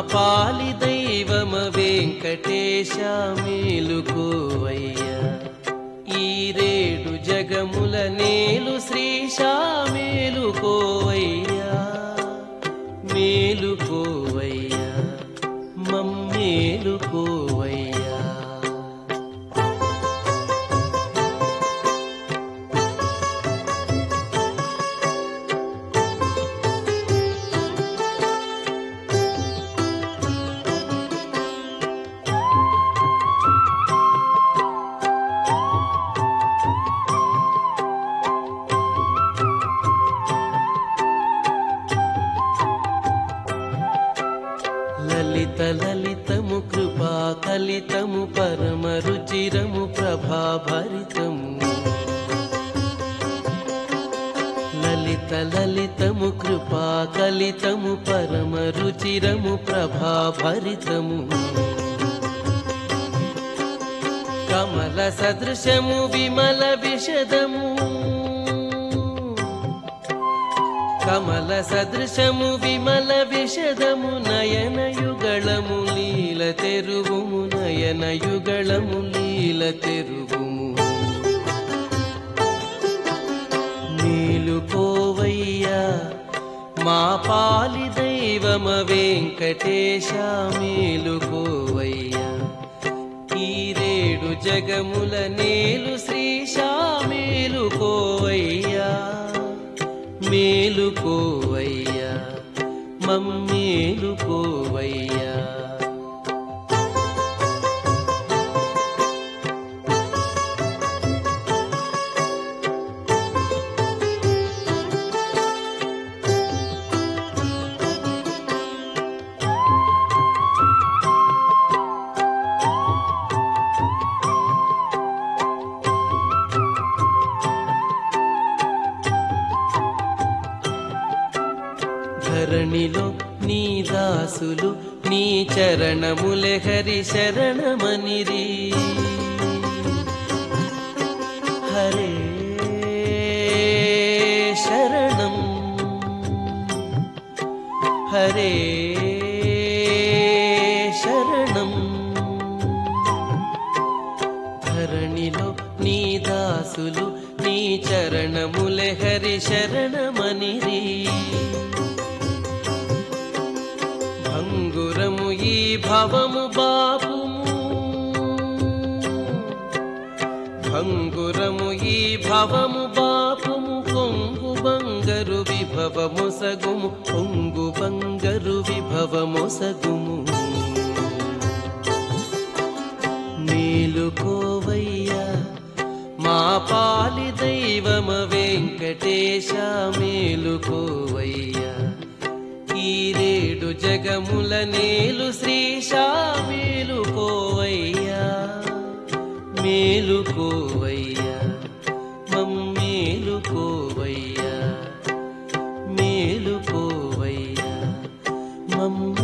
పాలి దైవమ వెంకటేశ మేలుకోవయ్యా ఈ రేడు జగముల నేలు శ్రీశా మేలుకోవయ్యా మేలుకోవయ్యా మమ్మేలుకోవయ్యా లలిత లలితము కృపా కలితము పరమ రుచిరము ప్రభాభరితము లలిత లలితము కృపా కలితము పరమ రుచిరము ప్రభాభరితము కమల సదృశము విమల విషదము కమల సదృశము విమల విషదము నయన యుగళము లీల తెరువుము నయన యుగళము లీల తెరువుము మేలుకోవయ్యా మా పాలి దైవమ వెంకటేశ మేలుకోవయ్యా ఈ రేడు జగముల నేలు శ్రీశా మేలుకోవయ్యా మేలుకోవయ్యా మమ్మేలుకోవయ్యా ధరణిలో నీ దాసులు నీ చరణములె హరి శరణమనిరి హరే శరణం హరే శరణం ధరణిలో నీ దాసులు నీ చరణములె హరి శరణమనిరి భంగురము ఈ భవము బాపుము భంగురము ఈ భవము బాపుము కొంగు బంగరు విభవము సగుము కొంగు బంగరు విభవము సగుము మేలుకోవయ్యా మా పాలి దైవమ వెంకటేశ మేలుకోవయ్యా ఈ రేడు జగముల నేలు శ్రీశా మేలుకోవయ్యా మేలుకోవయ్యా మమ్మేలుకోవయ్యా మేలుకోవయ్యా మమ్మ